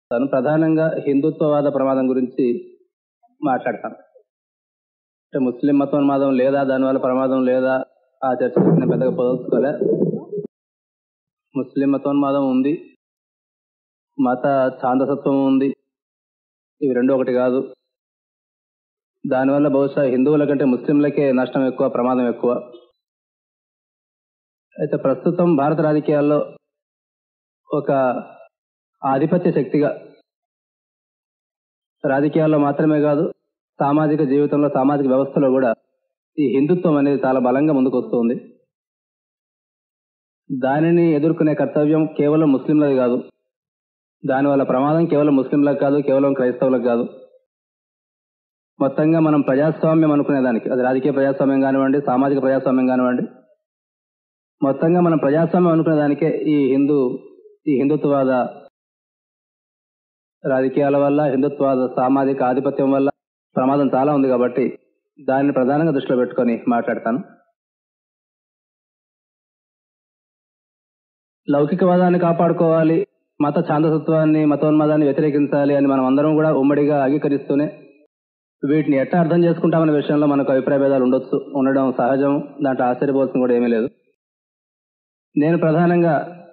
తను ప్రధానంగా హిందుత్వవాద ప్రమాదం గురించి మాట్లాడతాను అంటే ముస్లిం మతోన్మాదం లేదా దానివల్ల ప్రమాదం లేదా ఆ చర్చ నేను పెద్దగా పొదలుచుకోలే ముస్లిం మతోన్మాదం ఉంది మత ఛాందసత్వం ఉంది ఇవి రెండు ఒకటి కాదు దానివల్ల బహుశా హిందువుల కంటే ముస్లింలకే నష్టం ఎక్కువ ప్రమాదం ఎక్కువ అయితే ప్రస్తుతం భారత రాజకీయాల్లో ఒక ఆధిపత్య శక్తిగా రాజకీయాల్లో మాత్రమే కాదు సామాజిక జీవితంలో సామాజిక వ్యవస్థలో కూడా ఈ హిందుత్వం అనేది చాలా బలంగా ముందుకు వస్తుంది దానిని ఎదుర్కొనే కర్తవ్యం కేవలం ముస్లింలది కాదు దానివల్ల ప్రమాదం కేవలం ముస్లింలకు కాదు కేవలం క్రైస్తవులకు కాదు మొత్తంగా మనం ప్రజాస్వామ్యం అనుకునే దానికి అది రాజకీయ ప్రజాస్వామ్యం కానివ్వండి సామాజిక ప్రజాస్వామ్యం కానివ్వండి మొత్తంగా మనం ప్రజాస్వామ్యం అనుకునే దానికే ఈ హిందూ ఈ హిందుత్వవాద రాజకీయాల వల్ల హిందుత్వవాద సామాజిక ఆధిపత్యం వల్ల ప్రమాదం చాలా ఉంది కాబట్టి దాన్ని ప్రధానంగా దృష్టిలో పెట్టుకొని మాట్లాడతాను లౌకికవాదాన్ని కాపాడుకోవాలి మత ఛాందసత్వాన్ని మతోన్మాదాన్ని వ్యతిరేకించాలి అని మనం అందరం కూడా ఉమ్మడిగా అంగీకరిస్తూనే వీటిని ఎట్లా అర్థం చేసుకుంటామనే విషయంలో మనకు అభిప్రాయ భేదాలు ఉండొచ్చు ఉండడం సహజం దాంట్లో ఆశ్చర్యపోవాల్సిన కూడా ఏమీ లేదు నేను ప్రధానంగా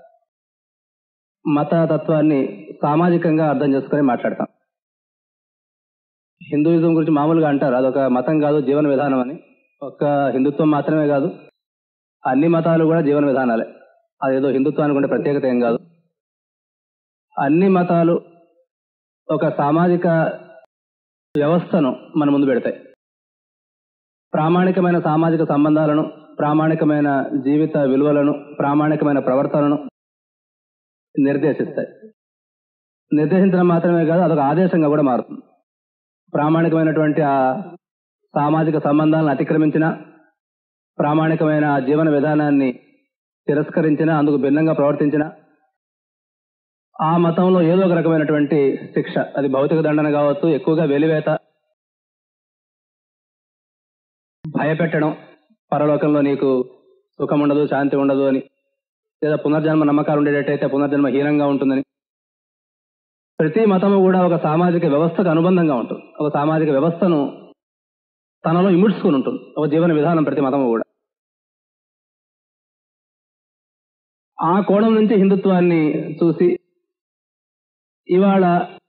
మత తత్వాన్ని సామాజికంగా అర్థం చేసుకొని మాట్లాడతాం హిందూయిజం గురించి మామూలుగా అంటారు అదొక మతం కాదు జీవన విధానం అని ఒక్క హిందుత్వం మాత్రమే కాదు అన్ని మతాలు కూడా జీవన విధానాలే అదేదో హిందుత్వానికి ఉండే ప్రత్యేకత ఏం కాదు అన్ని మతాలు ఒక సామాజిక వ్యవస్థను మన ముందు పెడతాయి ప్రామాణికమైన సామాజిక సంబంధాలను ప్రామాణికమైన జీవిత విలువలను ప్రామాణికమైన ప్రవర్తనను నిర్దేశిస్తాయి నిర్దేశించడం మాత్రమే కాదు అదొక ఆదేశంగా కూడా మారుతుంది ప్రామాణికమైనటువంటి ఆ సామాజిక సంబంధాలను అతిక్రమించిన ప్రామాణికమైన ఆ జీవన విధానాన్ని తిరస్కరించిన అందుకు భిన్నంగా ప్రవర్తించిన ఆ మతంలో ఏదో ఒక రకమైనటువంటి శిక్ష అది భౌతిక దండన కావచ్చు ఎక్కువగా వెలివేత భయపెట్టడం పరలోకంలో నీకు సుఖం ఉండదు శాంతి ఉండదు అని లేదా పునర్జన్మ నమ్మకాలు ఉండేటట్టయితే పునర్జన్మ హీనంగా ఉంటుందని ప్రతి మతము కూడా ఒక సామాజిక వ్యవస్థకు అనుబంధంగా ఉంటుంది ఒక సామాజిక వ్యవస్థను తనలో ఇముడ్చుకుని ఉంటుంది ఒక జీవన విధానం ప్రతి మతము కూడా ఆ కోణం నుంచి హిందుత్వాన్ని చూసి ఇవాళ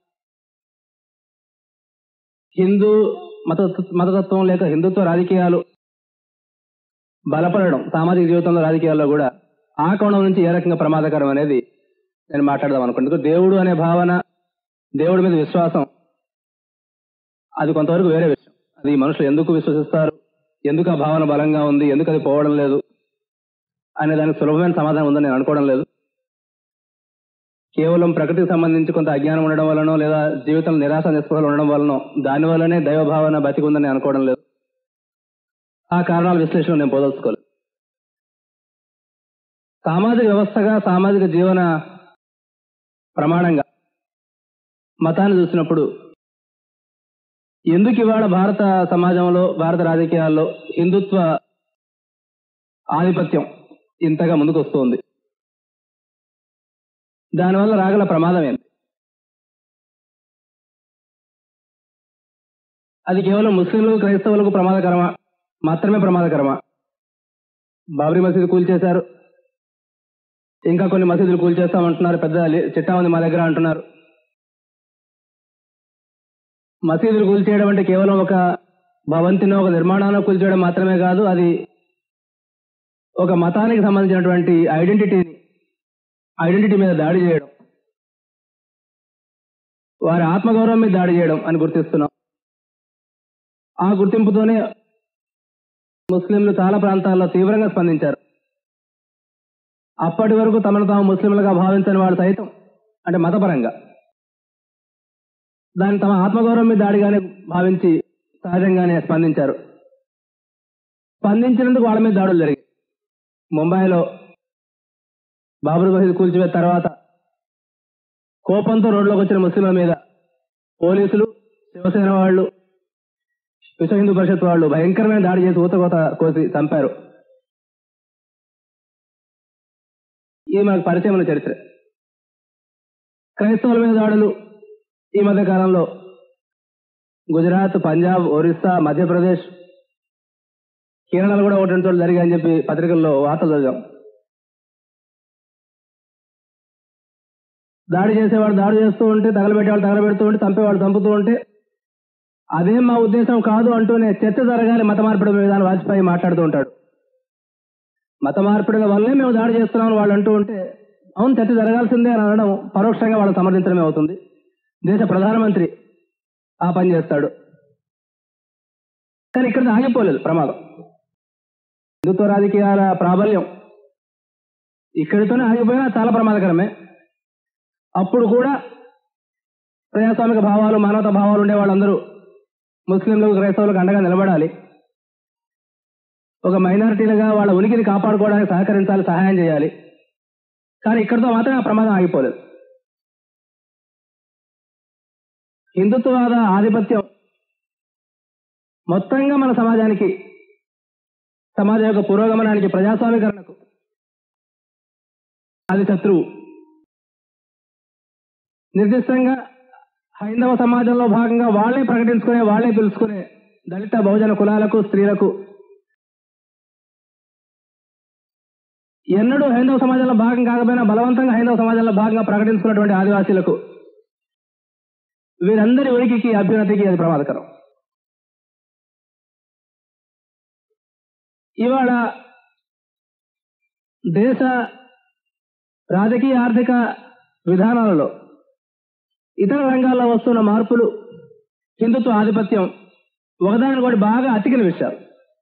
హిందూ మత మతతత్వం లేక హిందుత్వ రాజకీయాలు బలపడడం సామాజిక జీవితంలో రాజకీయాల్లో కూడా ఆ కోణం నుంచి ఏ రకంగా ప్రమాదకరం అనేది నేను మాట్లాడదాం అనుకుంటున్నాను దేవుడు అనే భావన దేవుడి మీద విశ్వాసం అది కొంతవరకు వేరే విషయం అది మనుషులు ఎందుకు విశ్వసిస్తారు ఎందుకు ఆ భావన బలంగా ఉంది ఎందుకు అది పోవడం లేదు అనే దానికి సులభమైన సమాధానం ఉందని నేను అనుకోవడం లేదు కేవలం ప్రకృతికి సంబంధించి కొంత అజ్ఞానం ఉండడం వలనో లేదా జీవితంలో నిరాశ నిస్పృహలు ఉండడం వలనో దాని వల్లనే దైవ భావన బతికి ఉందని నేను అనుకోవడం లేదు ఆ కారణాల విశ్లేషణ నేను పోదలుచుకోలేదు సామాజిక వ్యవస్థగా సామాజిక జీవన ప్రమాణంగా మతాన్ని చూసినప్పుడు ఎందుకు ఇవాళ భారత సమాజంలో భారత రాజకీయాల్లో హిందుత్వ ఆధిపత్యం ఇంతగా ముందుకు వస్తుంది దానివల్ల రాగల ప్రమాదం ఏంటి అది కేవలం ముస్లింలు క్రైస్తవులకు ప్రమాదకరమా మాత్రమే ప్రమాదకరమా బాబరీ మసీదు కూల్చేశారు ఇంకా కొన్ని మసీదులు కూల్చేస్తామంటున్నారు పెద్ద లి- చిట్టా ఉంది మా దగ్గర అంటున్నారు మసీదులు కూల్చేయడం అంటే కేవలం ఒక భవంతినో ఒక నిర్మాణాన్ని కూల్చేయడం మాత్రమే కాదు అది ఒక మతానికి సంబంధించినటువంటి ఐడెంటిటీని ఐడెంటిటీ మీద దాడి చేయడం వారి ఆత్మగౌరవం మీద దాడి చేయడం అని గుర్తిస్తున్నాం ఆ గుర్తింపుతోనే ముస్లింలు చాలా ప్రాంతాల్లో తీవ్రంగా స్పందించారు అప్పటి వరకు తమను తాము ముస్లింలుగా భావించని వాడు సైతం అంటే మతపరంగా దాన్ని తమ ఆత్మగౌరవం మీద దాడిగానే భావించి సహజంగానే స్పందించారు స్పందించినందుకు వాళ్ళ మీద దాడులు జరిగాయి ముంబైలో బాబర్ మసీద్ కూల్చివేత తర్వాత కోపంతో రోడ్లోకి వచ్చిన ముస్లింల మీద పోలీసులు శివసేన వాళ్ళు విశ్వ హిందూ పరిషత్ వాళ్ళు భయంకరమైన దాడి చేసి ఊతకోత కోసి చంపారు ఇది మనకు పరిచయం ఉన్న చరిత్ర క్రైస్తవుల మీద దాడులు ఈ మధ్య కాలంలో గుజరాత్ పంజాబ్ ఒరిస్సా మధ్యప్రదేశ్ కేరళలో కూడా ఒకటి రెండు చోట్ల జరిగాయని చెప్పి పత్రికల్లో వార్తలు చదివాం దాడి చేసేవాడు దాడి చేస్తూ ఉంటే తగలబెట్టేవాళ్ళు తగలబెడుతూ ఉంటే చంపేవాళ్ళు చంపుతూ ఉంటే అదేం మా ఉద్దేశం కాదు అంటూనే చర్చ జరగాలి మత మార్పిడి విధానం వాజ్పేయి మాట్లాడుతూ ఉంటాడు మత మార్పిడుల వల్లే మేము దాడి చేస్తున్నామని వాళ్ళు అంటూ ఉంటే అవును చర్చ జరగాల్సిందే అని అనడం పరోక్షంగా వాళ్ళు సమర్థించడమే అవుతుంది దేశ ప్రధానమంత్రి ఆ పని చేస్తాడు కానీ ఇక్కడ ఆగిపోలేదు ప్రమాదం హిందుత్వ రాజకీయాల ప్రాబల్యం ఇక్కడితోనే ఆగిపోయినా చాలా ప్రమాదకరమే అప్పుడు కూడా ప్రజాస్వామిక భావాలు మానవతా భావాలు ఉండే వాళ్ళందరూ ముస్లింలకు క్రైస్తవులకు అండగా నిలబడాలి ఒక మైనారిటీలుగా వాళ్ళ ఉనికిని కాపాడుకోవడానికి సహకరించాలి సహాయం చేయాలి కానీ ఇక్కడితో మాత్రం ఆ ప్రమాదం ఆగిపోలేదు హిందుత్వవాద ఆధిపత్యం మొత్తంగా మన సమాజానికి సమాజం యొక్క పురోగమనానికి ప్రజాస్వామీకరణకు అది శత్రువు నిర్దిష్టంగా హైందవ సమాజంలో భాగంగా వాళ్లే ప్రకటించుకునే వాళ్లే పిలుచుకునే దళిత బహుజన కులాలకు స్త్రీలకు ఎన్నడూ హైందవ సమాజంలో భాగం కాకపోయినా బలవంతంగా హైందవ సమాజంలో భాగంగా ప్రకటించుకున్నటువంటి ఆదివాసీలకు వీరందరి ఉనికికి అభ్యున్నతికి అది ప్రమాదకరం ఇవాళ దేశ రాజకీయ ఆర్థిక విధానాలలో ఇతర రంగాల్లో వస్తున్న మార్పులు హిందుత్వ ఆధిపత్యం ఒకదాని కూడా బాగా అతికిన విషయాలు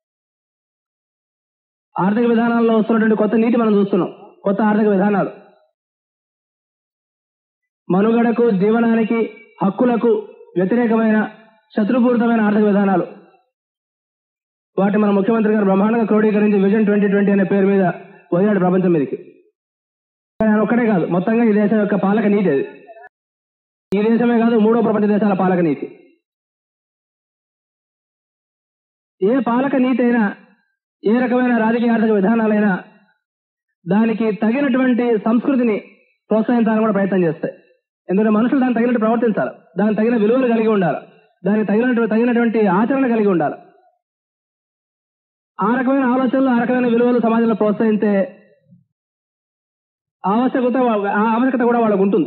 ఆర్థిక విధానాల్లో వస్తున్నటువంటి కొత్త నీతి మనం చూస్తున్నాం కొత్త ఆర్థిక విధానాలు మనుగడకు జీవనానికి హక్కులకు వ్యతిరేకమైన శత్రుపూరితమైన ఆర్థిక విధానాలు వాటి మన ముఖ్యమంత్రి గారు బ్రహ్మాండంగా క్రోడీకరించి విజన్ ట్వంటీ ట్వంటీ అనే పేరు మీద వదిలాడు ప్రపంచం మీదకి కానీ ఆయన ఒక్కడే కాదు మొత్తంగా ఈ దేశం యొక్క పాలక నీతి అది ఈ దేశమే కాదు మూడో ప్రపంచ దేశాల పాలక నీతి ఏ పాలక నీతి అయినా ఏ రకమైన రాజకీయ ఆర్థిక విధానాలైనా దానికి తగినటువంటి సంస్కృతిని ప్రోత్సహించాలని కూడా ప్రయత్నం చేస్తాయి ఎందుకంటే మనుషులు దానికి తగినట్టు ప్రవర్తించాలి దానికి తగిన విలువలు కలిగి ఉండాలి దానికి తగినట్టు తగినటువంటి ఆచరణ కలిగి ఉండాలి ఆ రకమైన ఆలోచనలు ఆ రకమైన విలువలు సమాజంలో ప్రోత్సహించే ఆవశ్యకత ఆ ఆవశ్యకత కూడా వాళ్ళకు ఉంటుంది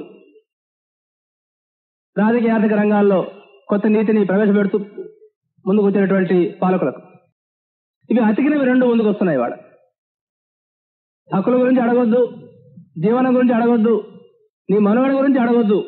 రాజకీయ ఆర్థిక రంగాల్లో కొత్త నీతిని ప్రవేశపెడుతూ ముందుకు వచ్చినటువంటి పాలకులకు ఇవి అతికినవి రెండు ముందుకు వస్తున్నాయి వాడు హక్కుల గురించి అడగొద్దు జీవనం గురించి అడగొద్దు నీ మనుగడ గురించి అడగొద్దు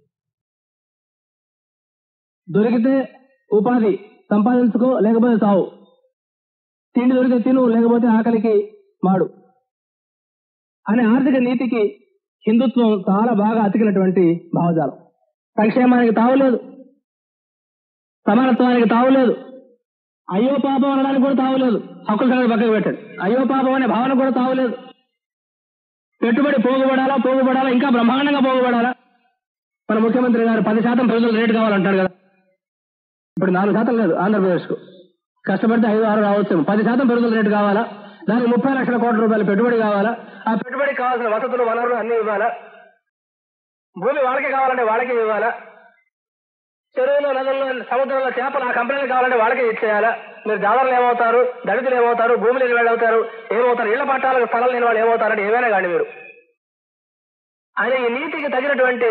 దొరికితే ఉపాధి సంపాదించుకో లేకపోతే సావు తిండి దొరికితే తిను లేకపోతే ఆకలికి మాడు అనే ఆర్థిక నీతికి హిందుత్వం చాలా బాగా అతికినటువంటి భావజాలం సంక్షేమానికి తావులేదు సమానత్వానికి తావులేదు అయ్యో పాపం అనడానికి కూడా తావులేదు హక్కుల సంగతి పక్కకు పెట్టండి అయ్యో పాపం అనే భావన కూడా తావులేదు పెట్టుబడి పోగుపడాలా పోగుపడాలా ఇంకా బ్రహ్మాండంగా పోగుపడాలా మన ముఖ్యమంత్రి గారు పది శాతం ప్రజలు రేటు కావాలంటాడు కదా ఇప్పుడు నాలుగు శాతం లేదు ఆంధ్రప్రదేశ్కు కష్టపడితే ఐదు ఆరు రావచ్చు పది శాతం పెరుగుదల రేటు కావాలా దానికి ముప్పై లక్షల కోట్ల రూపాయల పెట్టుబడి కావాలా ఆ పెట్టుబడికి కావాల్సిన వసతులు వనరులు అన్ని ఇవ్వాలా భూమి వాళ్ళకే కావాలంటే వాళ్ళకే ఇవ్వాలా చెరువులో నదుల్లో సముద్రంలో చేపలు ఆ కంపెనీలు కావాలంటే వాళ్ళకే ఇచ్చేయాలా మీరు జాదర్లు ఏమవుతారు దళితులు ఏమవుతారు భూమి లేని వాళ్ళు అవుతారు ఏమవుతారు ఇళ్ల పట్టాలకు స్థలం లేని వాళ్ళు ఏమవుతారంటే ఏమైనా కానీ మీరు ఆయన ఈ నీతికి తగినటువంటి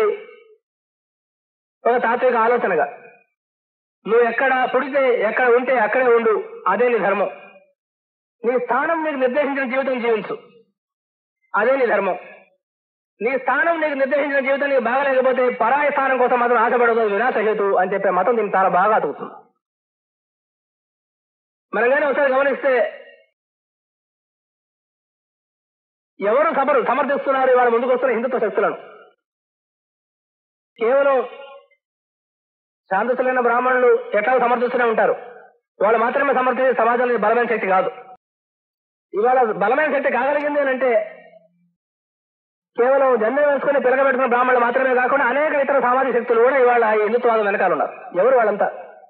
ఒక తాత్విక ఆలోచనగా నువ్వు ఎక్కడ పుడితే ఎక్కడ ఉంటే అక్కడే ఉండు అదే నీ ధర్మం నీ స్థానం నీకు నిర్దేశించిన జీవితం జీవించు అదే నీ ధర్మం నీ స్థానం నీకు నిర్దేశించిన జీవితం నీకు బాగలేకపోతే పరాయి స్థానం కోసం మాత్రం ఆశపడదు వినాశ హేతు అని చెప్పే మతం దీన్ని చాలా బాగా అతుకుతుంది మనం కానీ ఒకసారి గమనిస్తే ఎవరు సమరు సమర్థిస్తున్నారు ఇవాళ ముందుకు వస్తున్న హిందుత్వ శక్తులను కేవలం శాంతశులైన బ్రాహ్మణులు ఎట్లా సమర్థిస్తూనే ఉంటారు వాళ్ళు మాత్రమే సమర్థించే సమాజంలో బలమైన శక్తి కాదు ఇవాళ బలమైన శక్తి కాగలిగింది అని అంటే కేవలం జెండా వేసుకుని పిలకబెట్టుకున్న బ్రాహ్మణులు మాత్రమే కాకుండా అనేక ఇతర సామాజిక శక్తులు కూడా ఇవాళ ఈ హిందుత్వాదం వెనకాల ఉన్నారు ఎవరు వాళ్ళంతా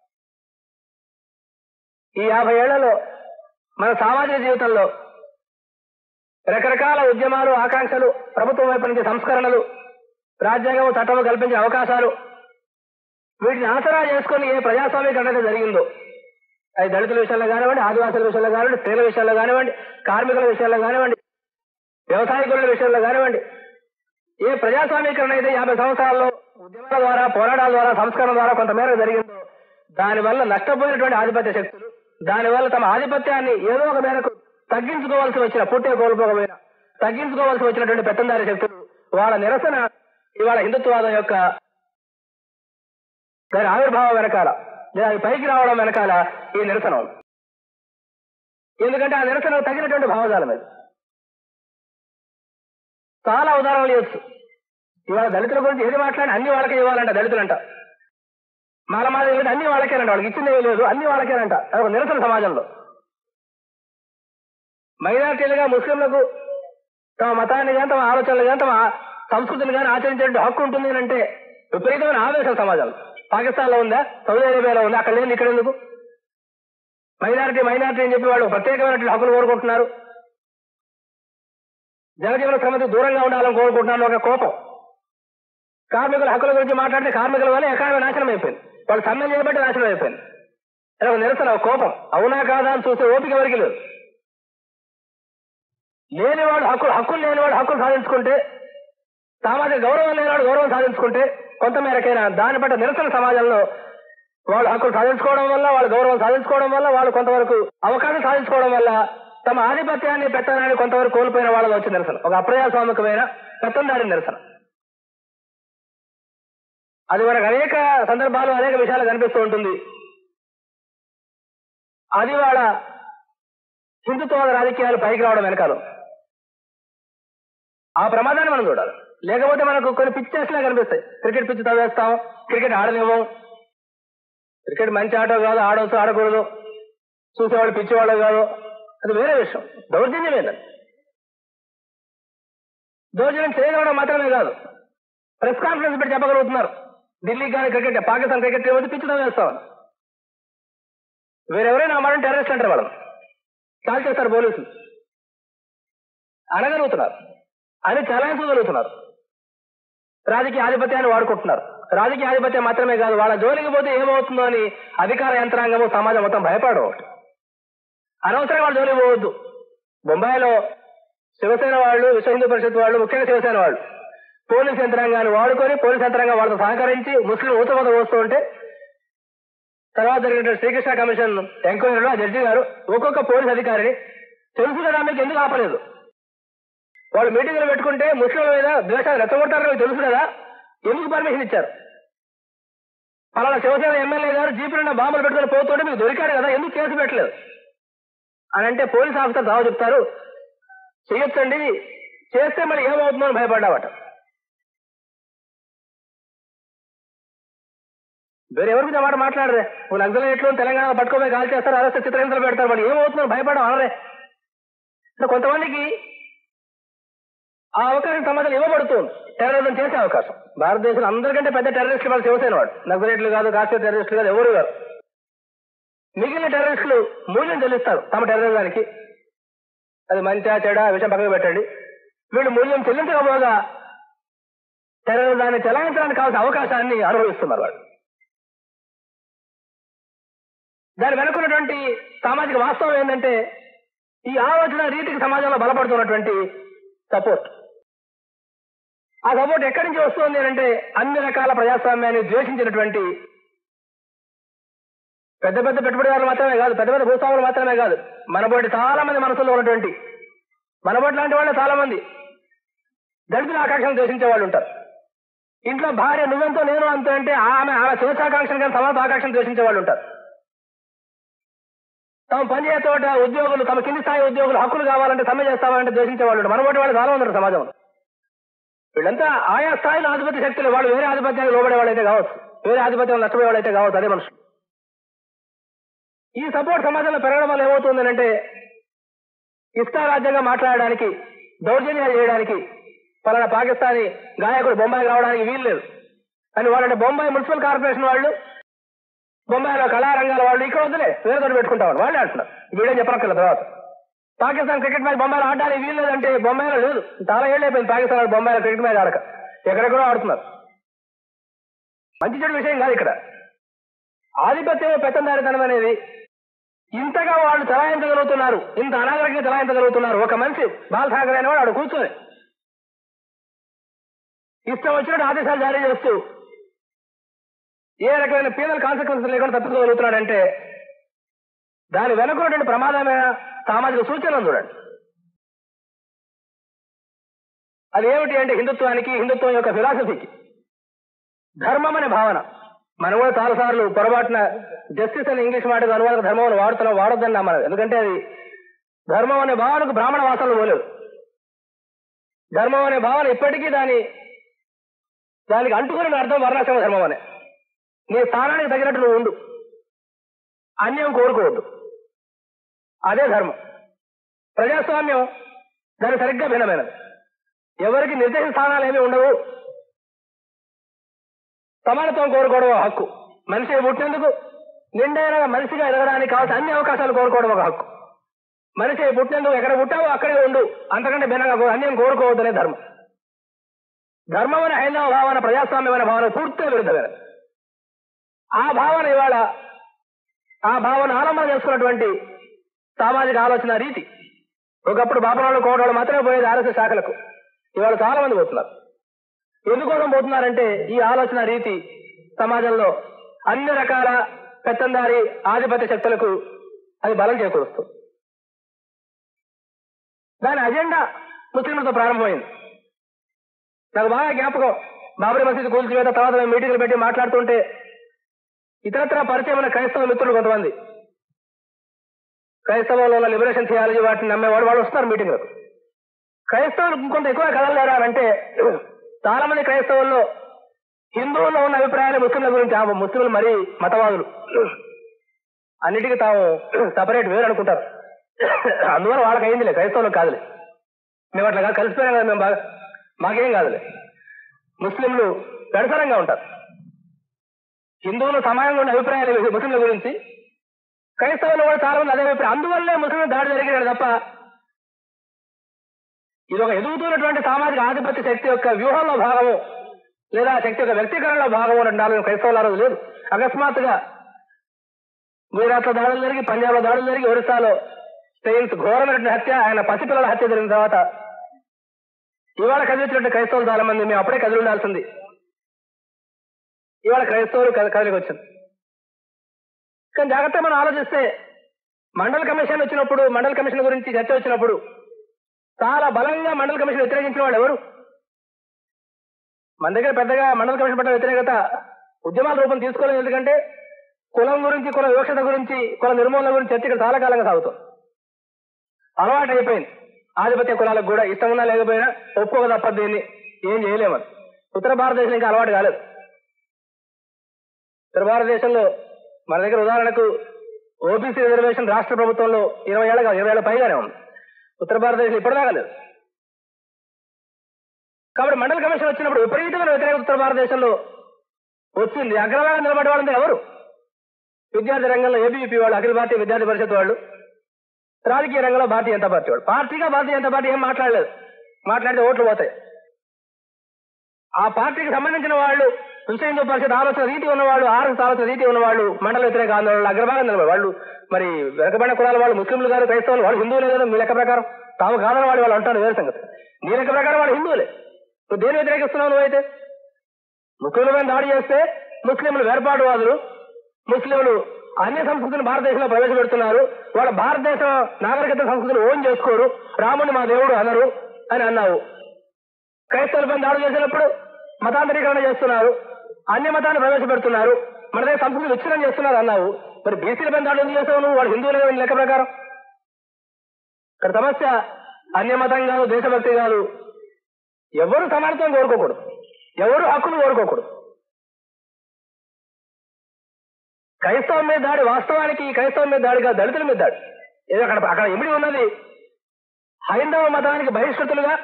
ఈ యాభై ఏళ్లలో మన సామాజిక జీవితంలో రకరకాల ఉద్యమాలు ఆకాంక్షలు ప్రభుత్వం వైపు నుంచి సంస్కరణలు రాజ్యాంగం చట్టము కల్పించే అవకాశాలు వీటిని ఆసరా చేసుకుని ఏ ప్రజాస్వామ్యీకరణ అయితే జరిగిందో అది దళితుల విషయంలో కానివ్వండి ఆదివాసుల విషయంలో కానివ్వండి స్త్రీల విషయంలో కానివ్వండి కార్మికుల విషయంలో కానివ్వండి వ్యవసాయ కూలీల విషయంలో కానివ్వండి ఏ ప్రజాస్వామీకరణ అయితే యాభై సంవత్సరాల్లో ఉద్యమాల ద్వారా పోరాటాల ద్వారా సంస్కరణ ద్వారా కొంతమేర జరిగిందో దానివల్ల నష్టపోయినటువంటి ఆధిపత్య శక్తులు దానివల్ల తమ ఆధిపత్యాన్ని ఏదో ఒక మేరకు తగ్గించుకోవాల్సి వచ్చిన పుట్టే కోల్పోకపోయినా తగ్గించుకోవాల్సి వచ్చినటువంటి పెత్తందారి శక్తులు వాళ్ళ నిరసన ఇవాళ హిందుత్వవాదం యొక్క దాని ఆవిర్భావం వెనకాల లేదా అది పైకి రావడం వెనకాల ఈ నిరసన ఉంది. ఎందుకంటే ఆ నిరసన తగినటువంటి భావజాలం అది చాలా ఉదాహరణలు ఇవ్వచ్చు ఇవాళ దళితుల గురించి ఏది మాట్లాడి అన్ని వాళ్ళకే ఇవ్వాలంట దళితులంట మాల మాది లేదు అన్ని వాళ్ళకేనంట వాళ్ళకి ఇచ్చిందే లేదు అన్ని వాళ్ళకేనంట అది ఒక నిరసన సమాజంలో మైనార్టీలుగా ముస్లింలకు తమ మతాన్ని కానీ తమ ఆలోచనలు కానీ తమ సంస్కృతిని కానీ ఆచరించే హక్కు ఉంటుంది అని అంటే విపరీతమైన ఆవేశం సమాజంలో పాకిస్తాన్ లో ఉందా సౌదీ అరేబియాలో ఉందా అక్కడ లేదు ఇక్కడ ఎందుకు మైనారిటీ మైనారిటీ అని చెప్పి వాళ్ళు ప్రత్యేకమైనటువంటి హక్కులు కోరుకుంటున్నారు జనజీవన శ్రమకి దూరంగా ఉండాలని కోరుకుంటున్నారు ఒక కోపం కార్మికుల హక్కుల గురించి మాట్లాడితే కార్మికుల వల్ల ఎకానమీ నాశనం అయిపోయింది వాళ్ళు సమ్మె చేయబట్టి నాశనం అయిపోయింది అది ఒక నిరసన ఒక కోపం అవునా కాదా అని చూస్తే ఓపిక ఎవరికి లేదు లేనివాడు హక్కులు హక్కులు లేనివాడు హక్కులు సాధించుకుంటే సామాజిక గౌరవం లేనివాడు గౌరవం సాధించుకుంటే కొంతమేరకైనా దాని పట్ల నిరసన సమాజంలో వాళ్ళు హక్కులు సాధించుకోవడం వల్ల వాళ్ళు గౌరవం సాధించుకోవడం వల్ల వాళ్ళు కొంతవరకు అవకాశం సాధించుకోవడం వల్ల తమ ఆధిపత్యాన్ని పెత్తనాన్ని కొంతవరకు కోల్పోయిన వాళ్ళలో వచ్చే నిరసన ఒక అప్రజాస్వామికమైన పెత్తందారి నిరసన అది మనకు అనేక సందర్భాలు అనేక విషయాలు కనిపిస్తూ ఉంటుంది అది వాళ్ళ హిందుత్వ రాజకీయాలు పైకి రావడం వెనకాల ఆ ప్రమాదాన్ని మనం చూడాలి లేకపోతే మనకు కొన్ని పిచ్చేస్లా కనిపిస్తాయి క్రికెట్ పిచ్చి తవ్వేస్తాం క్రికెట్ ఆడనివ్వం క్రికెట్ మంచి ఆట కాదు ఆడవచ్చు ఆడకూడదు చూసేవాళ్ళు పిచ్చివాళ్ళు కాదు అది వేరే విషయం దౌర్జన్యమేనండి దౌర్జన్యం చేయగలడం మాత్రమే కాదు ప్రెస్ కాన్ఫరెన్స్ పెట్టి చెప్పగలుగుతున్నారు ఢిల్లీ కానీ క్రికెట్ పాకిస్తాన్ క్రికెట్ టీం వచ్చి పిచ్చి తవ్వేస్తామని వేరెవరైనా మనం టెర్రరిస్ట్ అంటారు వాళ్ళని కాల్ చేస్తారు పోలీసులు అనగలుగుతున్నారు అని చలాయించగలుగుతున్నారు రాజకీయ ఆధిపత్యాన్ని వాడుకుంటున్నారు రాజకీయ ఆధిపత్యం మాత్రమే కాదు వాళ్ళ జోలికి పోతే ఏమవుతుందో అని అధికార యంత్రాంగము సమాజం మొత్తం భయపడడం ఒకటి అనవసరంగా వాళ్ళ జోలికి పోవద్దు బొంబాయిలో శివసేన వాళ్ళు విశ్వ హిందూ పరిషత్ వాళ్ళు ముఖ్యంగా శివసేన వాళ్ళు పోలీస్ యంత్రాంగాన్ని వాడుకొని పోలీస్ యంత్రాంగం వాళ్ళతో సహకరించి ముస్లిం ఊతమత పోస్తూ ఉంటే తర్వాత జరిగిన శ్రీకృష్ణ కమిషన్ ఎంక్వైరీలో ఆ జడ్జి గారు ఒక్కొక్క పోలీస్ అధికారిని తెలుసు కదా మీకు ఎందుకు ఆపలేదు వాళ్ళు మీటింగ్లు పెట్టుకుంటే ముస్లింల మీద ద్వేషాలు రెచ్చగొడతారని మీకు తెలుసు కదా ఎందుకు పర్మిషన్ ఇచ్చారు పలానా శివసేన ఎమ్మెల్యే గారు జీపు నిండా బాంబులు పెట్టుకుని పోతుంటే మీకు దొరికాడు కదా ఎందుకు కేసు పెట్టలేదు అని అంటే పోలీస్ ఆఫీసర్ దావ చెప్తారు చేయొచ్చండి చేస్తే మళ్ళీ ఏమవుతుందో అని భయపడ్డావట వేరే ఎవరికి మాట మాట్లాడరే ఓ నక్సలైట్లు తెలంగాణ పట్టుకోపోయి కాల్ చేస్తారు అరెస్ట్ చిత్రహింసలు పెడతారు మరి ఏమవుతుందో భయపడడం అనరే అంటే కొంతమందికి ఆ అవకాశం సమాజంలో ఇవ్వబడుతుంది టెర్రరిజం చేసే అవకాశం భారతదేశంలో అందరికంటే పెద్ద టెర్రరిస్టులు వాళ్ళు శివసేన వాడు నక్సలైట్లు కాదు కాశ్మీర్ టెర్రరిస్టులు కాదు ఎవరు కాదు మిగిలిన టెర్రరిస్టులు మూల్యం చెల్లిస్తారు తమ టెర్రరిజానికి అది మంచా చెడ విషయం పక్కకు పెట్టండి వీళ్ళు మూల్యం చెల్లించకపోగా టెర్రరిజాన్ని చెలాయించడానికి కావాల్సిన అవకాశాన్ని అనుభవిస్తున్నారు వాళ్ళు దాని వెనుకున్నటువంటి సామాజిక వాస్తవం ఏంటంటే ఈ ఆలోచన రీతికి సమాజంలో బలపడుతున్నటువంటి సపోర్ట్ ఆ సపోర్ట్ ఎక్కడి నుంచి వస్తుంది అంటే అన్ని రకాల ప్రజాస్వామ్యాన్ని ద్వేషించినటువంటి పెద్ద పెద్ద పెట్టుబడిదారులు మాత్రమే కాదు పెద్ద పెద్ద భూస్వాములు మాత్రమే కాదు మనబోటి చాలా మంది మనసులో ఉన్నటువంటి మనబోటి లాంటి వాళ్ళే చాలా మంది దళితుల ఆకాంక్షను ద్వేషించే వాళ్ళు ఉంటారు ఇంట్లో భార్య నువ్వెంతో నేను అంత అంటే ఆమె ఆమె స్వేచ్ఛాకాంక్షను కానీ సమాజ ఆకాంక్షను ద్వేషించే వాళ్ళు ఉంటారు తమ పనిచేసే చోట ఉద్యోగులు తమ కింది స్థాయి ఉద్యోగులు హక్కులు కావాలంటే సమ్మె చేస్తామంటే ద్వేషించే వాళ్ళు ఉంటారు. మనబోటి వాళ్ళు చాలా మంది ఉన్నారు సమాజంలో వీళ్ళంతా ఆయా స్థాయిలో ఆధిపత్య శక్తులు వాళ్ళు వేరే ఆధిపత్యానికి లోబడే వాళ్ళైతే కావచ్చు వేరే ఆధిపత్యం నష్టపోయే వాళ్ళైతే కావచ్చు అదే మనుషులు ఈ సపోర్ట్ సమాజంలో పెరగడం వల్ల ఏమవుతుంది అంటే ఇష్టారాజ్యంగా మాట్లాడడానికి దౌర్జన్యాలు చేయడానికి పలానా పాకిస్తానీ గాయకుడు బొంబాయికి రావడానికి వీలు లేదు అని వాళ్ళంటే బొంబాయి మున్సిపల్ కార్పొరేషన్ వాళ్ళు బొంబాయిలో కళారంగాల వాళ్ళు ఇక్కడ వద్దులే వేరే చోట పెట్టుకుంటామని వాళ్ళే అంటున్నారు వీడియో చెప్పనక్కర్లేదు తర్వాత పాకిస్తాన్ క్రికెట్ మ్యాచ్ బొంబాయిలో ఆడడానికి వీలు లేదంటే బొంబాయిలో లేదు చాలా ఏళ్ళు అయిపోయింది పాకిస్తాన్ వాళ్ళు బొంబాయిలో క్రికెట్ మ్యాచ్ ఆడక ఎక్కడెక్కడో ఆడుతున్నారు మంచి చెడు విషయం కాదు ఇక్కడ ఆధిపత్యం పెత్తందారితనం అనేది ఇంతగా వాళ్ళు చలాయించగలుగుతున్నారు ఇంత అనాగరికంగా చలాయించగలుగుతున్నారు ఒక మనిషి బాల్ ఠాకరే అనేవాడు వాడు కూర్చొని ఇష్టం వచ్చినట్టు ఆదేశాలు జారీ చేస్తూ ఏ రకమైన పీనల్ కాన్సిక్వెన్స్ లేకుండా తప్పించుకోగలుగుతున్నాడంటే దాని వెనుక ఉన్నటువంటి ప్రమాదమైన సామాజిక సూచనలు చూడండి అది ఏమిటి అంటే హిందుత్వానికి హిందుత్వం యొక్క ఫిలాసఫీకి ధర్మం అనే భావన మనం కూడా చాలా సార్లు పొరపాటున జస్టిస్ అని ఇంగ్లీష్ మాట అనువాద ధర్మం అని వాడుతున్నాం వాడొద్దని నమ్మదు ఎందుకంటే అది ధర్మం అనే భావనకు బ్రాహ్మణ వాసనలు పోలేదు ధర్మం అనే భావన ఇప్పటికీ దాని దానికి అంటుకుని అర్థం వర్ణాశ్రమ ధర్మం అనే నీ స్థానానికి తగినట్టు నువ్వు ఉండు అన్యం కోరుకోవద్దు అదే ధర్మం ప్రజాస్వామ్యం దాని సరిగ్గా భిన్నమైనది ఎవరికి నిర్దేశ స్థానాలు ఏమీ ఉండవు సమానత్వం కోరుకోవడం ఒక హక్కు మనిషి పుట్టినందుకు నిండైన మనిషిగా ఎదగడానికి కావాల్సిన అన్ని అవకాశాలు కోరుకోవడం ఒక హక్కు మనిషి పుట్టినందుకు ఎక్కడ పుట్టావో అక్కడే ఉండు అంతకంటే భిన్నంగా కో- అన్యం కోరుకోవద్దనే ధర్మం ధర్మం అనే హైందవ భావన ప్రజాస్వామ్యం అనే భావన పూర్తిగా విరుద్ధమైనది ఆ భావన ఇవాళ ఆ భావన ఆలంబన చేసుకున్నటువంటి సామాజిక ఆలోచన రీతి ఒకప్పుడు బాపనాళ్ళు కోటలు మాత్రమే పోయేది ఆర్ఎస్ఎస్ శాఖలకు ఇవాళ చాలా మంది పోతున్నారు ఎందుకోసం పోతున్నారంటే ఈ ఆలోచన రీతి సమాజంలో అన్ని రకాల పెత్తందారి ఆధిపత్య శక్తులకు అది బలం చేకూరుస్తుంది దాని అజెండా ముస్లింలతో ప్రారంభమైంది నాకు బాగా జ్ఞాపకం బాబరీ మసీదు కూల్చివేత తర్వాత మేము మీటింగ్లు పెట్టి మాట్లాడుతుంటే ఇతరత్ర పరిచయమైన క్రైస్తవ మిత్రులు కొంతమంది క్రైస్తవంలో ఉన్న లిబరేషన్ థియాలజీ వాటిని నమ్మేవాడు వాళ్ళు వస్తారు మీటింగ్లకు క్రైస్తవులు ఇంకొంత ఎక్కువ కదలలేరా అంటే చాలా మంది క్రైస్తవుల్లో హిందువుల్లో ఉన్న అభిప్రాయాలు ముస్లింల గురించి ఆ ముస్లింలు మరీ మతవాదులు అన్నిటికీ తాము సపరేట్ వేరు అనుకుంటారు అందువల్ల వాళ్ళకి అయిందిలే క్రైస్తవులకు కాదులే మేము అట్లా కాదు కలిసిపోయినా కదా మేము బాగా మాకేం కాదులే ముస్లింలు పెడసరంగా ఉంటారు హిందువులు సమానంగా ఉన్న అభిప్రాయాలు ఇవి ముస్లింల గురించి క్రైస్తవులు కూడా చాలా మంది అదే అభిప్రాయం అందువల్లే ముస్లింలు దాడి జరిగినాడు తప్ప ఇది ఒక ఎదుగుతున్నటువంటి సామాజిక ఆధిపత్య శక్తి యొక్క వ్యూహంలో భాగము లేదా శక్తి యొక్క వ్యక్తీకరణలో భాగము రెండు నాలుగు క్రైస్తవుల ఆ రోజు లేదు అకస్మాత్తుగా గుజరాత్ లో దాడులు జరిగి పంజాబ్ లో దాడులు జరిగి ఒరిస్సాలో స్టెయిన్స్ ఘోరమైనటువంటి హత్య ఆయన పసిపిల్లల హత్య జరిగిన తర్వాత ఇవాళ కదిలించినట్టు క్రైస్తవులు చాలా మంది మేము అప్పుడే కదిలి ఉండాల్సింది ఇవాళ క్రైస్తవులు కద- కదలికి వచ్చింది కానీ జాగ్రత్తగా మనం ఆలోచిస్తే మండల్ కమిషన్ వచ్చినప్పుడు మండల్ కమిషన్ గురించి చర్చ వచ్చినప్పుడు చాలా బలంగా మండల కమిషన్ వ్యతిరేకించిన వాళ్ళు ఎవరు మన దగ్గర పెద్దగా మండల కమిషన్ పట్ల వ్యతిరేకత ఉద్యమాల రూపం తీసుకోలేదు ఎందుకంటే కులం గురించి కుల వివక్షత గురించి కుల నిర్మూలన గురించి చర్చ ఇక్కడ చాలా కాలంగా సాగుతుంది అలవాటు అయిపోయింది ఆధిపత్య కులాలకు కూడా ఇష్టం ఉన్నా లేకపోయినా ఒప్పుకోక తప్పదు దీన్ని ఏం చేయలేమని ఉత్తర భారతదేశం ఇంకా అలవాటు కాలేదు ఉత్తర భారతదేశంలో మన దగ్గర ఉదాహరణకు ఓబీసీ రిజర్వేషన్ రాష్ట్ర ప్రభుత్వంలో ఇరవై ఏళ్ళ కాదు, ఇరవై ఏళ్ళ పైగానే ఉంది ఉత్తర భారతదేశం ఇప్పటిదాకా లేదు కాబట్టి మండల కమిషన్ వచ్చినప్పుడు విపరీతమైన వ్యతిరేక ఉత్తర భారతదేశంలో వచ్చింది అగ్రభాగం నిలబడే వాళ్ళంతా ఎవరు విద్యార్థి రంగంలో ఏబీపీ వాళ్ళు అఖిల భారతీయ విద్యార్థి పరిషత్ వాళ్ళు రాజకీయ రంగంలో భారతీయ జనతా పార్టీ వాళ్ళు పార్టీగా భారతీయ జనతా పార్టీ ఏం మాట్లాడలేదు మాట్లాడితే ఓట్లు పోతాయి ఆ పార్టీకి సంబంధించిన వాళ్ళు విశ్వ హిందూ పరిషత్ ఆలోచన రీతి ఉన్నవాళ్ళు ఆర్ఎస్ ఆలోచన రీతి ఉన్నవాళ్ళు మండల వ్యతిరేక ఆందోళనలు అగ్రభాగం నిలబడి వాళ్ళు మరి వెనకబడిన కులాల వాళ్ళు ముస్లింలు గారు క్రైస్తవులు వాళ్ళు హిందువులే కదా మీ లెక్క ప్రకారం తాము కాదని వాళ్ళు వాళ్ళు అంటారు వేరే సంగతి నీ లెక్క ప్రకారం వాళ్ళు హిందువులే నువ్వు దేని వ్యతిరేకిస్తున్నావు నువ్వైతే ముస్లింల మీద దాడి చేస్తే ముస్లింలు వేర్పాటువాదులు ముస్లింలు అన్య సంస్కృతిని భారతదేశంలో ప్రవేశపెడుతున్నారు వాళ్ళ భారతదేశం నాగరికత సంస్కృతిని ఓన్ చేసుకోరు రాముని మా దేవుడు అనరు అని అన్నావు క్రైస్తవులపై దాడి చేసినప్పుడు మతాంతరీకరణ చేస్తున్నారు అన్య మతాన్ని ప్రవేశపెడుతున్నారు మన దగ్గర సంస్కృతి విచ్ఛిన్నం చేస్తున్నారు అన్నావు మరి బీసీలపై దాడి ఎందుకు చేసావు నువ్వు వాళ్ళు హిందువులే కదా నీ లెక్క ప్రకారం ఇక్కడ సమస్య అన్య మతం కాదు దేశభక్తి కాదు ఎవరు సమానత్వం కోరుకోకూడదు ఎవరు హక్కును కోరుకోకూడదు క్రైస్తవం మీద దాడి వాస్తవానికి ఈ క్రైస్తవం మీద దాడి కాదు దళితుల మీద దాడి ఏదో అక్కడ అక్కడ ఇమిడి ఉన్నది హైందవ మతానికి బహిష్కృతులుగా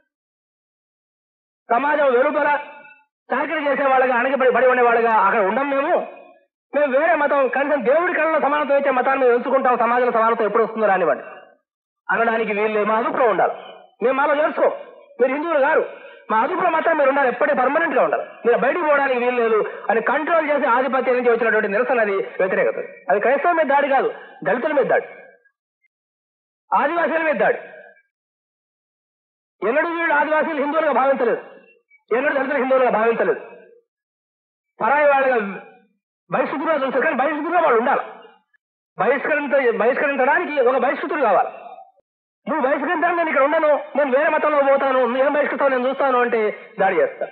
సమాజం వెలుపల చాకరీ చేసే వాళ్ళగా అణగిపడి పడి ఉండే వాళ్ళగా అక్కడ ఉండం మేము మేము వేరే మతం కనీసం దేవుడి కళ్ళలో సమానత్వం ఇచ్చే మతాన్ని మేము ఎంచుకుంటాం సమాజంలో సమానత్వం ఎప్పుడు వస్తుందో రానివ్వండి అనడానికి వీళ్ళు మా అభిప్రాయం ఉండాలి మేము మాలో చేర్చుకో మీరు హిందువులు గారు మా అదుపులో మాత్రం మీరు ఉండాలి ఎప్పటికీ పర్మనెంట్ గా ఉండాలి మీరు బయటికి పోవడానికి వీలు లేదు అని కంట్రోల్ చేసి ఆధిపత్యం నుంచి వచ్చినటువంటి నిరసన అది వ్యతిరేకత అది క్రైస్తవం మీద దాడి కాదు దళితుల మీద దాడి ఆదివాసీల మీద దాడి ఎన్నడూ వీళ్ళు ఆదివాసీలు హిందువులుగా భావించలేదు ఎన్నడూ దళితులు హిందువులుగా భావించలేదు పరాయి వాళ్ళగా బహిష్కృతులుగా చూస్తారు కానీ బహిష్కృతులుగా వాళ్ళు ఉండాలి బహిష్కరించ బహిష్కరించడానికి ఒక బహిష్కృతుడు కావాలి నువ్వు బహిష్కరించాలని నేను ఇక్కడ ఉండను నేను వేరే మతంలో పోతాను నేను బహిష్కరిస్తావు నేను చూస్తాను అంటే దాడి చేస్తా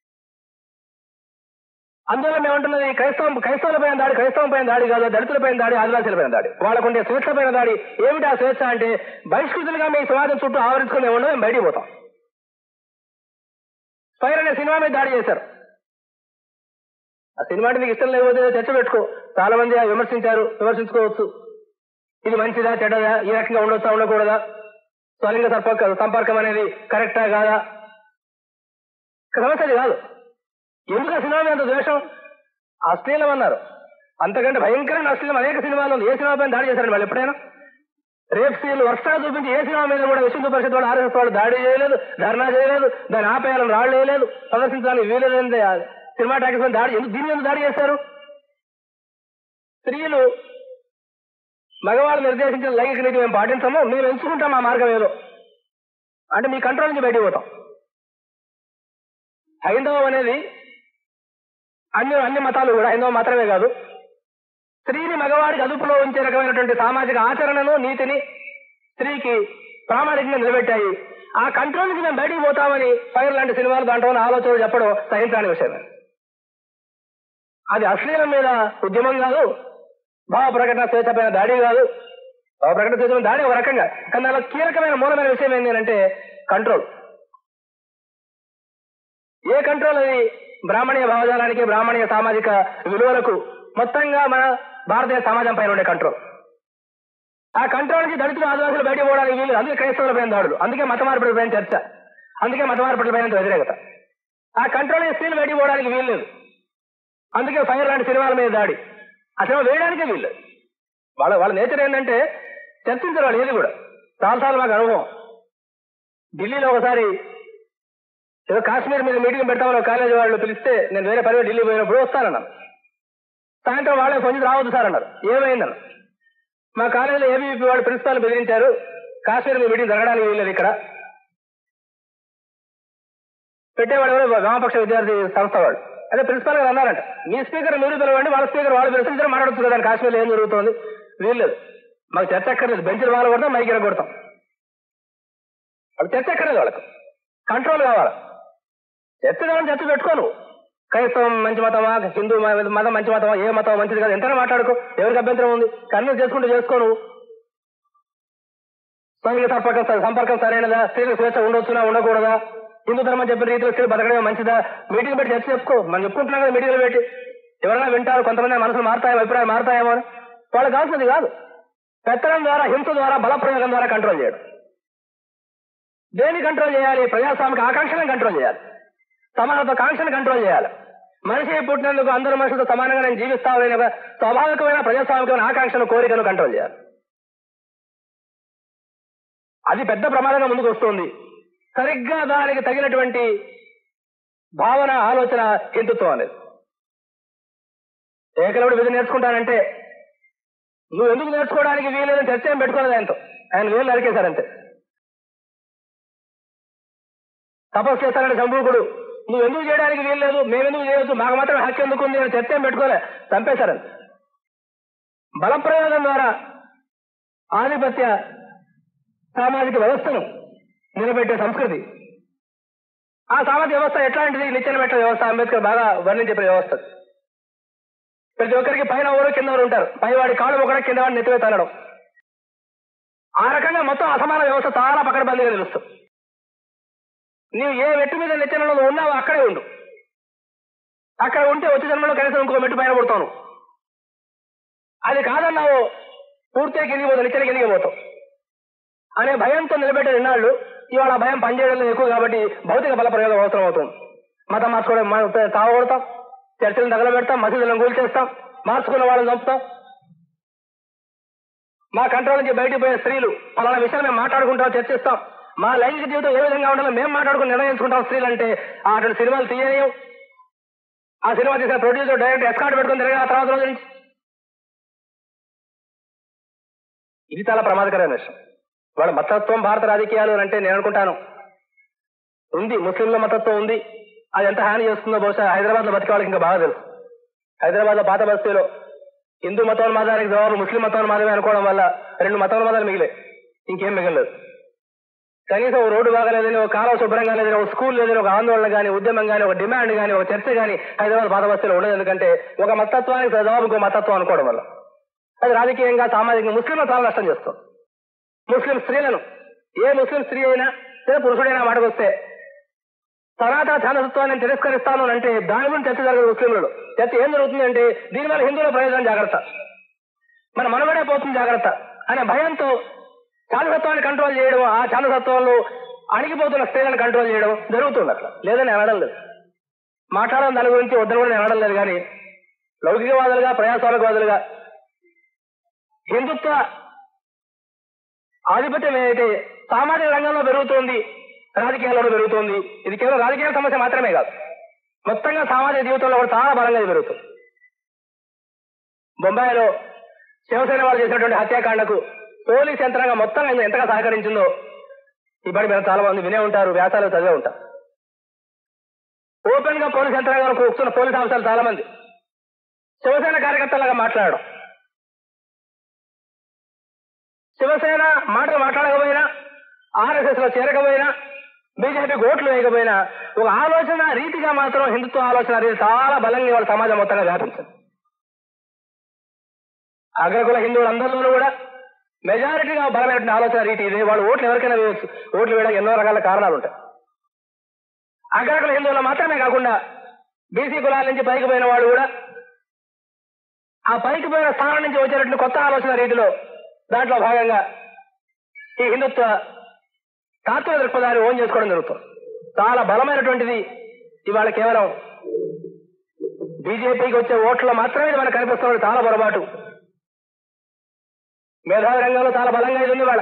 అందువల్ల మేమంటున్నది క్రైస్తవం క్రైస్తవుల పైన దాడి క్రైస్తవం పైన దాడి కాదు దళితుల పైన దాడి ఆదివాసీల పైన దాడి వాళ్ళకుండే స్వేచ్ఛ పైన దాడి ఏమిటి ఆ స్వేచ్ఛ అంటే బహిష్కృతులుగా మీ సమాజం చుట్టూ ఆవరించుకుని ఉండవు మేము బయటికి పోతాం ఫైర్ అనే సినిమా మీద దాడి చేశారు ఆ సినిమా అంటే నీకు ఇష్టం లేకపోతే చర్చ పెట్టుకో చాలా మంది విమర్శించారు విమర్శించుకోవచ్చు ఇది మంచిదా చెడ్డదా ఈ రకంగా ఉండొచ్చా ఉండకూడదా స్వలింగ సంపర్క సంపర్కం అనేది కరెక్టా కాదా ఇక్కడ సమస్య అది కాదు ఎందుకు ఆ సినిమా మీద అంత ద్వేషం అశ్లీలం అన్నారు అంతకంటే భయంకరమైన అశ్లీలం అనేక సినిమాలు ఉంది ఏ సినిమా పైన దాడి చేశారండి వాళ్ళు ఎప్పుడైనా రేప్ సీన్లు వరుసగా చూపించి ఏ సినిమా మీద కూడా విశ్వ పరిషత్ వాళ్ళు ఆర్ఎస్ఎస్ వాళ్ళు దాడి చేయలేదు ధర్నా చేయలేదు దాన్ని ఆపేయాలని రాళ్ళు వేయలేదు ప్రదర్శించడానికి వీలేదంటే సినిమా టాకీస్ మీద దాడి ఎందుకు దీని మీద దాడి చేశారు స్త్రీలు మగవాళ్ళు నిర్దేశించిన లైంగిక నీతి మేము పాటించము మేము ఎంచుకుంటాం ఆ మార్గం ఏదో అంటే మీ కంట్రోల్ నుంచి బయటికి పోతాం హైందవం అనేది అన్ని అన్ని మతాలు కూడా హైందవం మాత్రమే కాదు స్త్రీని మగవాడికి అదుపులో ఉంచే రకమైనటువంటి సామాజిక ఆచరణను నీతిని స్త్రీకి ప్రామాణికంగా నిలబెట్టాయి ఆ కంట్రోల్ నుంచి మేము బయటికి పోతామని ఫైర్ లాంటి సినిమాలు దాంట్లో ఉన్న ఆలోచనలు చెప్పడం సహించని విషయమే అది అశ్లీలం మీద ఉద్యమం కాదు భావ ప్రకటన స్వేచ్ఛ పైన దాడి కాదు భావ ప్రకటన స్వేచ్ఛ పైన దాడి ఒక రకంగా కానీ దానిలో కీలకమైన మూలమైన విషయం ఏంటి అంటే కంట్రోల్ ఏ కంట్రోల్ అది బ్రాహ్మణీయ భావజాలానికి బ్రాహ్మణీయ సామాజిక విలువలకు మొత్తంగా మన భారతీయ సమాజం పైన ఉండే కంట్రోల్ ఆ కంట్రోల్ నుంచి దళితులు ఆదివాసులు బయటకు పోవడానికి వీలు అందుకే క్రైస్తవుల పైన దాడులు అందుకే మత మార్పిడి పైన చర్చ అందుకే మత మార్పిడి పైన వ్యతిరేకత ఆ కంట్రోల్ నుంచి స్త్రీలు బయటకు పోవడానికి వీలు లేదు అందుకే ఫైర్ లాంటి సినిమాల మీద దాడి ఆ సినిమా వేయడానికే వీళ్ళు వాళ్ళ వాళ్ళ నేచర్ ఏంటంటే చర్చించరు వాళ్ళు ఏది కూడా చాలాసార్లు మాకు అనుభవం ఢిల్లీలో ఒకసారి ఏదో కాశ్మీర్ మీద మీటింగ్ పెడతామని ఒక కాలేజీ వాళ్ళు పిలిస్తే నేను వేరే పని మీద ఢిల్లీ పోయినప్పుడు వస్తానన్నాను సాయంత్రం వాళ్ళే కొంచెం రావద్దు సార్ అన్నారు ఏమైందన్న మా కాలేజీలో ఏబీవీపీ వాళ్ళు ప్రిన్సిపాల్ బెదిరించారు కాశ్మీర్ మీద మీటింగ్ జరగడానికి వీల్లేదు ఇక్కడ పెట్టేవాడు ఎవరు వామపక్ష విద్యార్థి సంస్థ వాళ్ళు అదే ప్రిన్సిపాల్ గారు అన్నారంట మీ స్పీకర్ మీరు పిలవండి వాళ్ళ స్పీకర్ వాళ్ళు పిలిచి ఇద్దరు మాట్లాడుతుంది కదా కాశ్మీర్లో ఏం జరుగుతుంది వీల్లేదు మాకు చర్చ అక్కర్లేదు బెంచ్లు వాళ్ళు కొడతాం మైక్ కొడతాం వాళ్ళు చర్చ అక్కర్లేదు వాళ్ళకు కంట్రోల్ కావాలి చర్చ కావాలని చర్చ పెట్టుకోను క్రైస్తవం మంచి మతమా హిందూ మ- మతం మంచి మతమా ఏ మతం మంచిది కాదు ఎంతైనా మాట్లాడుకో ఎవరికి అభ్యంతరం ఉంది కన్విన్స్ చేసుకుంటూ చేసుకోను స్వయంగా సంపర్కం సంపర్కం సరైనదా స్త్రీలకు స్వేచ్ఛ ఉండొచ్చునా ఉండకూడదా హిందూ ధర్మం చెప్పిన రీతిలో స్త్రీలు బతకడమే మంచిదా మీటింగ్ పెట్టి చర్చ చెప్పుకో మనం చెప్పుకుంటున్నాం కదా మీటింగ్లు పెట్టి ఎవరైనా వింటారు కొంతమంది మనసులు మారుతాయేమో అభిప్రాయాలు మారుతాయేమో అని వాళ్ళకి కావాల్సింది కాదు పెత్తనం ద్వారా హింస ద్వారా బలప్రయోగం ద్వారా కంట్రోల్ చేయడం దేన్ని కంట్రోల్ చేయాలి ప్రజాస్వామిక ఆకాంక్షలను కంట్రోల్ చేయాలి సమానత్వ కాంక్షను కంట్రోల్ చేయాలి మనిషి పుట్టినందుకు అందరూ మనుషులతో సమానంగా నేను జీవిస్తామనే ఒక స్వాభావికమైన ప్రజాస్వామికమైన ఆకాంక్షను కోరికను కంట్రోల్ చేయాలి అది పెద్ద ప్రమాదంగా ముందుకు వస్తుంది సరిగ్గా దానికి తగినటువంటి భావన ఆలోచన హిందుత్వం అనేది ఏకలవుడు విధి నేర్చుకుంటానంటే నువ్వు ఎందుకు నేర్చుకోవడానికి వీలేదని చర్చ ఏం పెట్టుకోలేదు ఆయనతో ఆయన వీలు నరికేశారంతే తపస్సు చేస్తానంటే శంభూకుడు నువ్వు ఎందుకు చేయడానికి వీల్లేదు మేమెందుకు చేయొచ్చు మాకు మాత్రం హక్కు ఎందుకు ఉంది అని చర్చ ఏం పెట్టుకోలే చంపేశారని బలప్రయోగం ద్వారా ఆధిపత్య సామాజిక వ్యవస్థను నిలబెట్టే సంస్కృతి ఆ సామాజిక వ్యవస్థ ఎట్లాంటిది నిచ్చెన పెట్ట వ్యవస్థ అంబేద్కర్ బాగా వర్ణించే వ్యవస్థ ప్రతి ఒక్కరికి పైన ఎవరు కింద ఎవరు ఉంటారు పైవాడి కాళ్ళు ఒకటి కింద వాడిని నెత్తివే తనడం ఆ రకంగా మొత్తం అసమాన వ్యవస్థ చాలా పకడ్బందీగా నిలుస్తుంది నీవు ఏ మెట్టు మీద నిచ్చెనలో నువ్వు ఉన్నావో అక్కడే ఉండు అక్కడ ఉంటే వచ్చే జన్మలో కనీసం ఇంకో మెట్టు పైన పడతాను అది కాదన్నావు పూర్తిగా కిందికి నిచ్చెన కిందికి పోతావు అనే భయంతో నిలబెట్టే నిన్నాళ్ళు ఇవాళ ఆ భయం పనిచేయడం ఎక్కువ కాబట్టి భౌతిక బల ప్రయోగం అవసరం అవుతుంది మతం మార్చుకోవడం మ- తాగొడతాం చర్చలను తగలబెడతాం మసీదులను కూల్చేస్తాం మార్చుకున్న వాళ్ళని చంపుతాం మా కంట్రోల్ నుంచి బయటికి పోయే స్త్రీలు పలానా విషయాలు మేము మాట్లాడుకుంటాం చర్చిస్తాం మా లైంగిక జీవితం ఏ విధంగా ఉండాలో మేము మాట్లాడుకుని నిర్ణయించుకుంటాం స్త్రీలు అంటే అటువంటి సినిమాలు తీయలేవు ఆ సినిమా తీసిన ప్రొడ్యూసర్ డైరెక్ట్ ఎస్కార్ట్ పెట్టుకుని తిరగా ఆ తర్వాత రోజు నుంచి ఇది చాలా ప్రమాదకరమైన విషయం వాళ్ళ మతత్వం భారత రాజకీయాలు అని అంటే నేను అనుకుంటాను ఉంది ముస్లింల మతత్వం ఉంది అది ఎంత హాని చేస్తుందో బహుశా హైదరాబాద్ లో బతికే వాళ్ళకి ఇంకా బాగా తెలుసు హైదరాబాద్ లో పాత బస్తీలో హిందూ మతోన్మాదానికి జవాబు ముస్లిం మతోన్మాదమే అనుకోవడం వల్ల రెండు మతోన్మాదాలు మిగిలే ఇంకేం మిగలలేదు కనీసం ఒక రోడ్డు బాగాలేదని ఒక కాలువ శుభ్రంగా లేదని ఒక స్కూల్ లేదని ఒక ఆందోళన కానీ ఉద్యమం కానీ ఒక డిమాండ్ కానీ ఒక చర్చ కానీ హైదరాబాద్ పాత బస్తీలో ఉండదు ఎందుకంటే ఒక మతత్వానికి జవాబు ఇంకో మతత్వం అనుకోవడం వల్ల అది రాజకీయంగా సామాజికంగా ముస్లింలు చాలా నష్టం చేస్తాం ముస్లిం స్త్రీలను ఏ ముస్లిం స్త్రీ అయినా లేదా పురుషుడైనా మాటకు వస్తే సనాతన ఛానసత్వాన్ని నేను తిరస్కరిస్తాను అని అంటే దాని గురించి చర్చ జరగదు ముస్లింలలో చర్చ ఏం జరుగుతుంది అంటే దీనివల్ల హిందువుల ప్రయోజనం జాగ్రత్త మన మనబడే పోతుంది జాగ్రత్త అనే భయంతో ఛానసత్వాన్ని కంట్రోల్ చేయడం ఆ ఛానసత్వంలో అణిగిపోతున్న స్త్రీలను కంట్రోల్ చేయడం జరుగుతుంది అట్లా లేదని అనడం లేదు మాట్లాడడం దాని గురించి వద్దని కూడా నేను అనడం లేదు కానీ లౌకికవాదులుగా ప్రజాస్వామికవాదులుగా హిందుత్వ ఆధిపత్యం ఏదైతే సామాజిక రంగంలో పెరుగుతోంది రాజకీయాల్లో పెరుగుతోంది ఇది కేవలం రాజకీయ సమస్య మాత్రమే కాదు మొత్తంగా సామాజిక జీవితంలో కూడా చాలా బలంగా ఇది పెరుగుతుంది బొంబాయిలో శివసేన వాళ్ళు చేసినటువంటి హత్యాకాండకు పోలీస్ యంత్రాంగం మొత్తం ఎంతగా సహకరించిందో ఇప్పటి మీరు చాలా మంది వినే ఉంటారు వ్యాసాలు చదివే ఉంటారు ఓపెన్ గా పోలీస్ యంత్రాంగాలకు కూర్చున్న పోలీస్ ఆఫీసర్లు చాలా మంది శివసేన కార్యకర్తలాగా మాట్లాడడం శివసేన మాటలు మాట్లాడకపోయినా ఆర్ఎస్ఎస్ లో చేరకపోయినా బీజేపీకి ఓట్లు వేయకపోయినా ఒక ఆలోచన రీతిగా మాత్రం హిందుత్వ ఆలోచన రీతి చాలా బలంగా వాళ్ళ సమాజం మొత్తంగా వ్యాపించింది అగ్రకుల హిందువులందరిలోనూ కూడా మెజారిటీగా బలమైనటువంటి ఆలోచన రీతి ఇదే వాళ్ళు ఓట్లు ఎవరికైనా వేయచ్చు ఓట్లు వేయడానికి ఎన్నో రకాల కారణాలు ఉంటాయి అగ్రకుల హిందువులు మాత్రమే కాకుండా బీసీ కులాల నుంచి పైకి పోయిన వాళ్ళు కూడా ఆ పైకి పోయిన స్థానం నుంచి వచ్చేటటువంటి కొత్త ఆలోచన రీతిలో దాంట్లో భాగంగా ఈ హిందుత్వ తాత్విక దృక్పథాన్ని ఓన్ చేసుకోవడం జరుగుతుంది చాలా బలమైనటువంటిది ఇవాళ కేవలం బీజేపీకి వచ్చే ఓట్ల మాత్రమే ఇది మనకు కనిపిస్తున్నది చాలా పొరపాటు మేధావి రంగంలో చాలా బలంగా ఇది ఉంది వాళ్ళ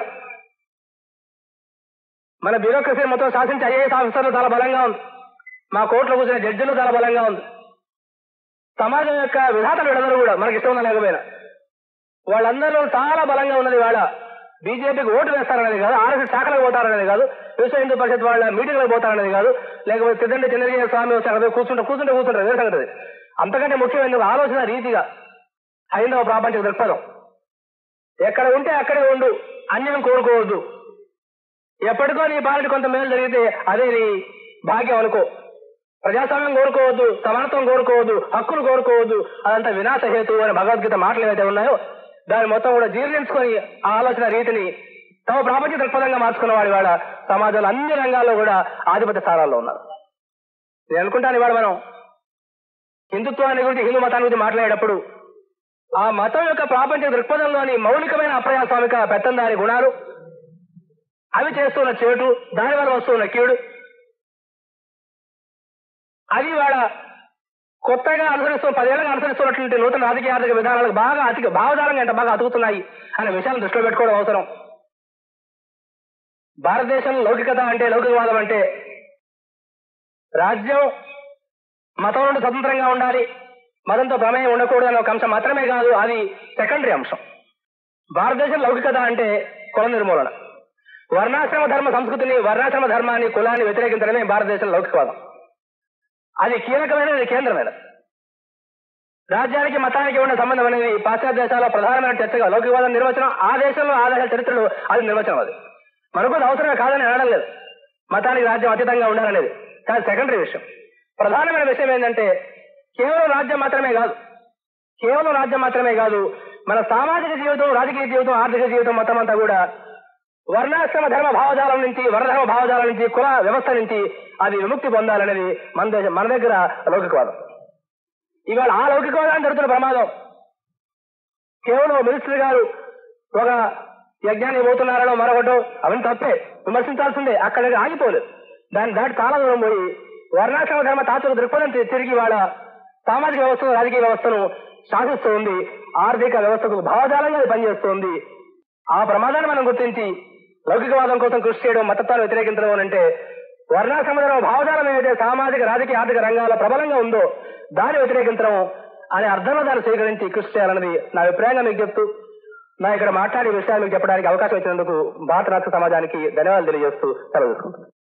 మన బ్యూరోక్రసీ మొత్తం శాసించే ఐఏఎస్ ఆఫీసర్లు చాలా బలంగా ఉంది మా కోర్టులో కూర్చున్న జడ్జిలు చాలా బలంగా ఉంది సమాజం యొక్క విధాతలు వీళ్ళందరూ కూడా మనకి ఇష్టం ఉందా లేకపోయినా వాళ్ళందరూ చాలా బలంగా ఉన్నది వాళ్ళ బీజేపీకి ఓటు వేస్తారనేది కాదు ఆర్ఎస్ఎస్ శాఖలకు పోతారనేది కాదు విశ్వ హిందూ పరిషత్ వాళ్ళ మీటింగ్లకు పోతారనేది కాదు లేకపోతే తిద్దండి చంద్రజీవ స్వామి వచ్చారు కూర్చుంటే కూర్చుంటే కూర్చుంటారు వేరే సంగతి అది. అంతకంటే ముఖ్యమైనది ఒక ఆలోచన రీతిగా హైందవ ప్రాపంచిక దృక్పథం ఎక్కడ ఉంటే అక్కడే ఉండు అన్యం కోరుకోవద్దు ఎప్పటికో నీ పాలిటి కొంత మేలు జరిగితే అదే నీ భాగ్యం అనుకో ప్రజాస్వామ్యం కోరుకోవద్దు సమానత్వం కోరుకోవద్దు హక్కులు కోరుకోవద్దు అదంతా వినాశ హేతు అని భగవద్గీత మాటలు ఏవైతే ఉన్నాయో దాన్ని మొత్తం కూడా జీర్ణించుకొని ఆ ఆలోచన రీతిని తమ ప్రాపంచ దృక్పథంగా మార్చుకున్న వాడి వాళ్ళ సమాజంలో అన్ని రంగాల్లో కూడా ఆధిపత్య స్థానాల్లో ఉన్నారు నేను అనుకుంటాను ఇవాళ మనం హిందుత్వాన్ని గురించి హిందూ మతాన్ని గురించి మాట్లాడేటప్పుడు ఆ మతం యొక్క ప్రాపంచ దృక్పథంలోని మౌలికమైన అప్రజాస్వామిక పెత్తందారి గుణాలు అవి చేస్తున్న చేటు దాని వల్ల వస్తున్న కీడు అది వాళ్ళ కొత్తగా అనుసరిస్తూ పదేళ్ళగా అనుసరిస్తున్నటువంటి నూతన రాజకీయ ఆర్థిక విధానాలకు బాగా అతిక భావజాలంగా ఎంత బాగా అతుకుతున్నాయి అనే విషయాన్ని దృష్టిలో పెట్టుకోవడం అవసరం భారతదేశంలో లౌకికత అంటే లౌకికవాదం అంటే రాజ్యం మతం నుండి స్వతంత్రంగా ఉండాలి మతంతో ప్రమేయం ఉండకూడదు అనే ఒక అంశం మాత్రమే కాదు అది సెకండరీ అంశం భారతదేశం లౌకికత అంటే కుల నిర్మూలన వర్ణాశ్రమ ధర్మ సంస్కృతిని వర్ణాశ్రమ ధర్మాన్ని కులాన్ని వ్యతిరేకించడమే భారతదేశం లౌకికవాదం అది కీలకమైనది అది కేంద్రమైనది రాజ్యానికి మతానికి ఉన్న సంబంధం అనేది పాశ్చాత్య దేశాల్లో ప్రధానమైన చర్చగా లౌకికవాదం నిర్వచనం ఆ దేశంలో ఆ దేశ చరిత్రలో అది నిర్వచనం అది మనకు అది అవసరమే కాదని అనడం లేదు మతానికి రాజ్యం అతీతంగా ఉండాలనేది కానీ సెకండరీ విషయం ప్రధానమైన విషయం ఏంటంటే కేవలం రాజ్యం మాత్రమే కాదు కేవలం రాజ్యం మాత్రమే కాదు మన సామాజిక జీవితం రాజకీయ జీవితం ఆర్థిక జీవితం మొత్తం అంతా కూడా వర్ణాశ్రమ ధర్మ భావజాలం నుంచి వర్ణధర్మ భావజాలం నుంచి కుల వ్యవస్థ నుంచి అది విముక్తి పొందాలనేది మన దేశం మన దగ్గర లౌకికవాదం ఇవాళ ఆ లౌకికవాదాన్ని జరుగుతున్న ప్రమాదం కేవలం మినిస్టర్ గారు ఒక యజ్ఞానికి పోతున్నారనో మరొకటో అవన్నీ తప్పే విమర్శించాల్సిందే అక్కడ ఆగిపోలేదు దాన్ని దాటి చాలా దూరం పోయి వర్ణాశ్రమ ధర్మ తాతుల దృక్పథం తి- తిరిగి వాళ్ళ సామాజిక వ్యవస్థను రాజకీయ వ్యవస్థను శాసిస్తూ ఉంది ఆర్థిక వ్యవస్థకు భావజాలంగా అది పనిచేస్తోంది ఆ ప్రమాదాన్ని మనం గుర్తించి లౌకికవాదం కోసం కృషి చేయడం మతత్వాన్ని వ్యతిరేకించడం అని అంటే వర్ణ సమాజం భావజాలం ఏదైతే సామాజిక రాజకీయ ఆర్థిక రంగాల ప్రబలంగా ఉందో దాన్ని వ్యతిరేకించడం అనే అర్థంలో దాన్ని స్వీకరించి కృషి చేయాలన్నది నా అభిప్రాయంగా మీకు చెప్తూ నా ఇక్కడ మాట్లాడే విషయాలు మీకు చెప్పడానికి అవకాశం ఇచ్చినందుకు భారత రాష్ట్ర సమాజానికి ధన్యవాదాలు తెలియజేస్తూ సెలవు తీసుకుంటున్నాను